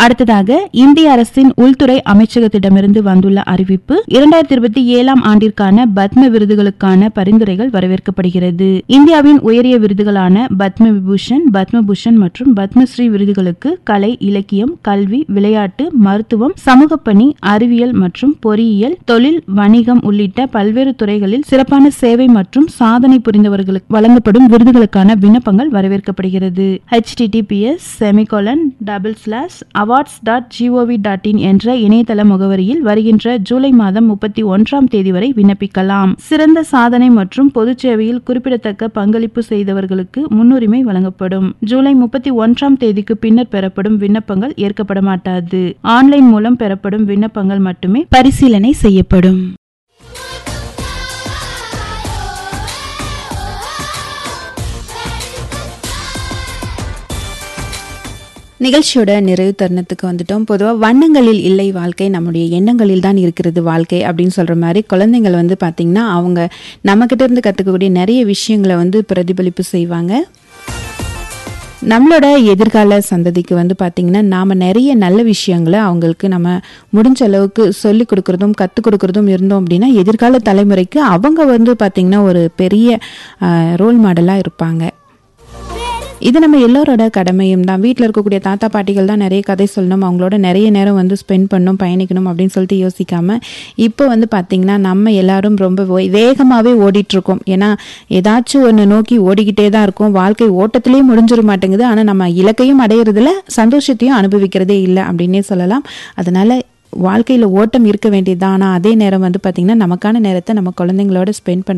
அடுத்ததாக இந்திய அரசின் உள்துறை அமைச்சகத்திடமிருந்து வந்துள்ள அறிவிப்பு இரண்டாயிரத்தி இருபத்தி ஏழாம் ஆண்டிற்கான பத்ம விருதுகளுக்கான பரிந்துரைகள் வரவேற்கப்படுகிறது இந்தியாவின் உயரிய விருதுகளான பத்ம விபூஷன் பத்மபூஷன் மற்றும் பத்மஸ்ரீ விருதுகளுக்கு கலை இலக்கியம் கல்வி விளையாட்டு மருத்துவம் சமூக பணி அறிவியல் மற்றும் பொறியியல் தொழில் வணிகம் உள்ளிட்ட பல்வேறு துறைகளில் சிறப்பான சேவை மற்றும் சாதனை புரிந்தவர்களுக்கு வழங்கப்படும் விருதுகளுக்கான விண்ணப்பங்கள் வரவேற்கப்படுகிறது https semicolon double slash awards dot gov dot in என்ற இணையதள முகவரியில் வருகின்ற ஜூலை மாதம் முப்பத்தி ஒன்றாம் தேதி வரை விண்ணப்பிக்கலாம் சிறந்த சாதனை மற்றும் பொது சேவையில் குறிப்பிடத்தக்க பங்களிப்பு செய்தவர்களுக்கு முன்னுரிமை வழங்கப்படும் ஜூலை முப்பத்தி ஒன்றாம் தேதிக்கு பின்னர் பெறப்படும் விண்ணப்பங்கள் ஏற்கப்பட மாட்டாது ஆன்லைன் மூலம் பெறப்படும் விண்ணப்பங்கள் மட்டுமே பரிசீலனை செய்யப்படும் நிகழ்ச்சியோட நிறைவு தருணத்துக்கு வந்துட்டோம் பொதுவாக வண்ணங்களில் இல்லை வாழ்க்கை நம்முடைய எண்ணங்களில் தான் இருக்கிறது வாழ்க்கை அப்படின்னு சொல்கிற மாதிரி குழந்தைங்கள் வந்து பார்த்திங்கன்னா அவங்க நம்மக்கிட்ட இருந்து கற்றுக்கக்கூடிய நிறைய விஷயங்களை வந்து பிரதிபலிப்பு செய்வாங்க நம்மளோட எதிர்கால சந்ததிக்கு வந்து பார்த்திங்கன்னா நாம் நிறைய நல்ல விஷயங்களை அவங்களுக்கு நம்ம முடிஞ்ச அளவுக்கு சொல்லி கொடுக்குறதும் கற்றுக் கொடுக்குறதும் இருந்தோம் அப்படின்னா எதிர்கால தலைமுறைக்கு அவங்க வந்து பார்த்திங்கன்னா ஒரு பெரிய ரோல் மாடலாக இருப்பாங்க இது நம்ம எல்லோரோட கடமையும் தான் வீட்டில் இருக்கக்கூடிய தாத்தா பாட்டிகள் தான் நிறைய கதை சொல்லணும் அவங்களோட நிறைய நேரம் வந்து ஸ்பெண்ட் பண்ணணும் பயணிக்கணும் அப்படின்னு சொல்லிட்டு யோசிக்காம இப்போ வந்து பார்த்திங்கன்னா நம்ம எல்லாரும் ரொம்ப வே- வேகமாகவே ஓடிட்டுருக்கோம் ஏன்னா ஏதாச்சும் ஒன்று நோக்கி ஓடிக்கிட்டே தான் இருக்கும் வாழ்க்கை ஓட்டத்திலேயே முடிஞ்சிட மாட்டேங்குது ஆனால் நம்ம இலக்கையும் அடையிறதுல சந்தோஷத்தையும் அனுபவிக்கிறதே இல்லை அப்படின்னே சொல்லலாம் அதனால வாழ்க்கையில் ஓட்டம் இருக்க வேண்டியது தான் ஆனால் அதே நேரம் வந்து பார்த்திங்கன்னா நமக்கான நேரத்தை நம்ம குழந்தைங்களோட ஸ்பெண்ட் பண்ண